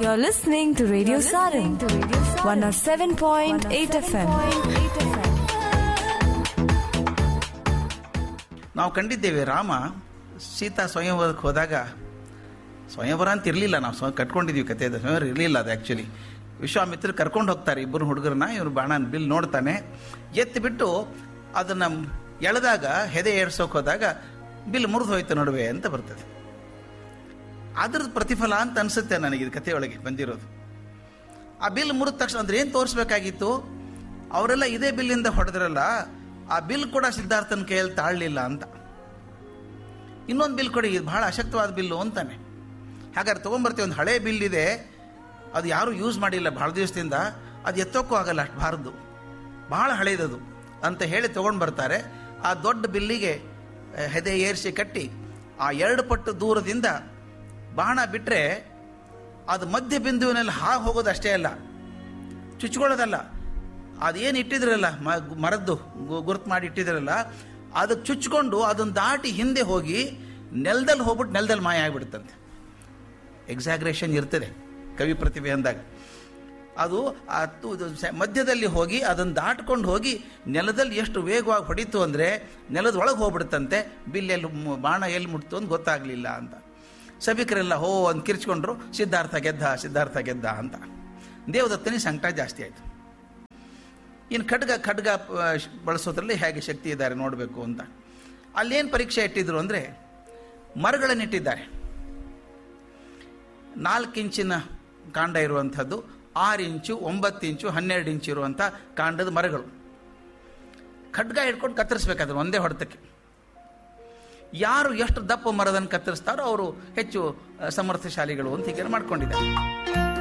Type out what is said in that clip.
You're listening to Radio Sarin, 107.8 FM. ನಾವು ಕಂಡಿದ್ದೇವೆ ರಾಮ ಸೀತಾ ಸ್ವಯಂವರಕ್ಕೆ ಹೋದಾಗ ಸ್ವಯಂವರ ಅಂತ ಇರಲಿಲ್ಲ ನಾವು ಸ್ವ ಕಟ್ಕೊಂಡಿದ್ದೀವಿ ಕತೆ ಅದು ಸ್ವಯಂವರ ಇರಲಿಲ್ಲ ಅದು ಆ್ಯಕ್ಚುಲಿ ವಿಶ್ವಾಮಿತ್ರ ಕರ್ಕೊಂಡು ಹೋಗ್ತಾರೆ ಇಬ್ಬರು ಹುಡುಗರನ್ನ ಇವರು ಬಾಣನ ಬಿಲ್ ನೋಡ್ತಾನೆ ಎತ್ತಿ ಬಿಟ್ಟು ಅದನ್ನು ಎಳೆದಾಗ ಹೆದೆ ಏರ್ಸೋಕೆ ಹೋದಾಗ ಬಿಲ್ ಮುರಿದು ಹೋಯ್ತು ನಡುವೆ ಅಂತ ಬರ್ತದೆ ಅದ್ರದ್ದು ಪ್ರತಿಫಲ ಅಂತ ಅನಿಸುತ್ತೆ ನನಗೆ ಇದು ಕಥೆಯೊಳಗೆ ಬಂದಿರೋದು ಆ ಬಿಲ್ ಮುರಿದ ತಕ್ಷಣ ಅಂದ್ರೆ ಏನು ತೋರಿಸ್ಬೇಕಾಗಿತ್ತು ಅವರೆಲ್ಲ ಇದೇ ಬಿಲ್ಲಿಂದ ಹೊಡೆದ್ರಲ್ಲ ಆ ಬಿಲ್ ಕೂಡ ಸಿದ್ಧಾರ್ಥನ ಕೈಯಲ್ಲಿ ತಾಳಲಿಲ್ಲ ಅಂತ ಇನ್ನೊಂದು ಬಿಲ್ ಕೊಡಿ ಇದು ಬಹಳ ಅಶಕ್ತವಾದ ಬಿಲ್ಲು ಅಂತಾನೆ ಹಾಗಾದ್ರೆ ತೊಗೊಂಬರ್ತೀವಿ ಒಂದು ಹಳೆ ಬಿಲ್ ಇದೆ ಅದು ಯಾರೂ ಯೂಸ್ ಮಾಡಿಲ್ಲ ಭಾಳ ದಿವಸದಿಂದ ಅದು ಎತ್ತೋಕ್ಕೂ ಆಗಲ್ಲ ಅಷ್ಟು ಭಾರದ್ದು ಭಾಳ ಹಳೇದದು ಅಂತ ಹೇಳಿ ತೊಗೊಂಡು ಬರ್ತಾರೆ ಆ ದೊಡ್ಡ ಬಿಲ್ಲಿಗೆ ಆ, ಹೆದೆ ಏರಿಸಿ ಕಟ್ಟಿ ಆ ಎರಡು ಪಟ್ಟು ದೂರದಿಂದ ಬಾಣ ಬಿಟ್ಟರೆ ಅದು ಮಧ್ಯ ಬಿಂದುವಿನಲ್ಲಿ ಹಾಗೆ ಹೋಗೋದು ಅಷ್ಟೇ ಅಲ್ಲ ಚುಚ್ಕೊಳ್ಳೋದಲ್ಲ ಅದೇನು ಇಟ್ಟಿದ್ರಲ್ಲ ಮ ಮರದ್ದು ಗು- ಗುರುತು ಮಾಡಿ ಇಟ್ಟಿದ್ರಲ್ಲ ಅದಕ್ಕೆ ಚುಚ್ಕೊಂಡು ಅದನ್ನು ದಾಟಿ ಹಿಂದೆ ಹೋಗಿ ನೆಲದಲ್ಲಿ ಹೋಗ್ಬಿಟ್ಟು ನೆಲದಲ್ಲಿ ಮಾಯ ಆಗಿಬಿಡುತ್ತಂತೆ ಎಕ್ಸಾಗ್ರೇಷನ್ ಇರ್ತದೆ ಕವಿ ಪ್ರತಿಭೆ ಅಂದಾಗ ಅದು ಆ ತು- ಇದು ಸ- ಮಧ್ಯದಲ್ಲಿ ಹೋಗಿ ಅದನ್ನು ದಾಟ್ಕೊಂಡು ಹೋಗಿ ನೆಲದಲ್ಲಿ ಎಷ್ಟು ವೇಗವಾಗಿ ಹೊಡಿತು ಅಂದರೆ ನೆಲದ ಒಳಗೆ ಹೋಗ್ಬಿಡುತ್ತಂತೆ ಬಿಲ್ ಎಲ್ಲಿ ಮು- ಬಾಣ ಎಲ್ಲಿ ಮುಟ್ತು ಅಂತ ಗೊತ್ತಾಗಲಿಲ್ಲ ಅಂತ ಸಭಿಕರೆಲ್ಲ ಹೋ ಅಂತ ಕಿರ್ಚ್ಕೊಂಡ್ರು ಸಿದ್ಧಾರ್ಥ ಗೆದ್ದ ಸಿದ್ಧಾರ್ಥ ಗೆದ್ದ ಅಂತ ದೇವದತ್ತನಿಗೆ ಸಂಕಟ ಜಾಸ್ತಿ ಆಯಿತು ಇನ್ನು ಖಡ್ಗ ಖಡ್ಗ ಆ, ಶ್- ಬಳಸೋದ್ರಲ್ಲಿ ಹೇಗೆ ಶಕ್ತಿ ಇದ್ದಾರೆ ನೋಡಬೇಕು ಅಂತ ಅಲ್ಲೇನು ಪರೀಕ್ಷೆ ಇಟ್ಟಿದ್ರು ಅಂದರೆ ಮರಗಳನ್ನು ಇಟ್ಟಿದ್ದಾರೆ ನಾಲ್ಕು ಇಂಚಿನ ಕಾಂಡ ಇರುವಂಥದ್ದು ಆರು ಇಂಚು ಒಂಬತ್ತು ಇಂಚು ಹನ್ನೆರಡು ಇಂಚು ಇರುವಂಥ ಕಾಂಡದ ಮರಗಳು ಖಡ್ಗ ಹಿಡ್ಕೊಂಡು ಕತ್ತರಿಸ್ಬೇಕಾದ್ರೆ ಒಂದೇ ಹೊಡೆತಕ್ಕೆ ಯಾರು ಎಷ್ಟು ದಪ್ಪ ಮರದನ್ನು ಕತ್ತರಿಸ್ತಾರೋ ಅವರು ಹೆಚ್ಚು ಆ, ಸಮರ್ಥಶಾಲಿಗಳು ಅಂತ ಹೀಗೆ ಮಾಡ್ಕೊಂಡಿದ್ದಾರೆ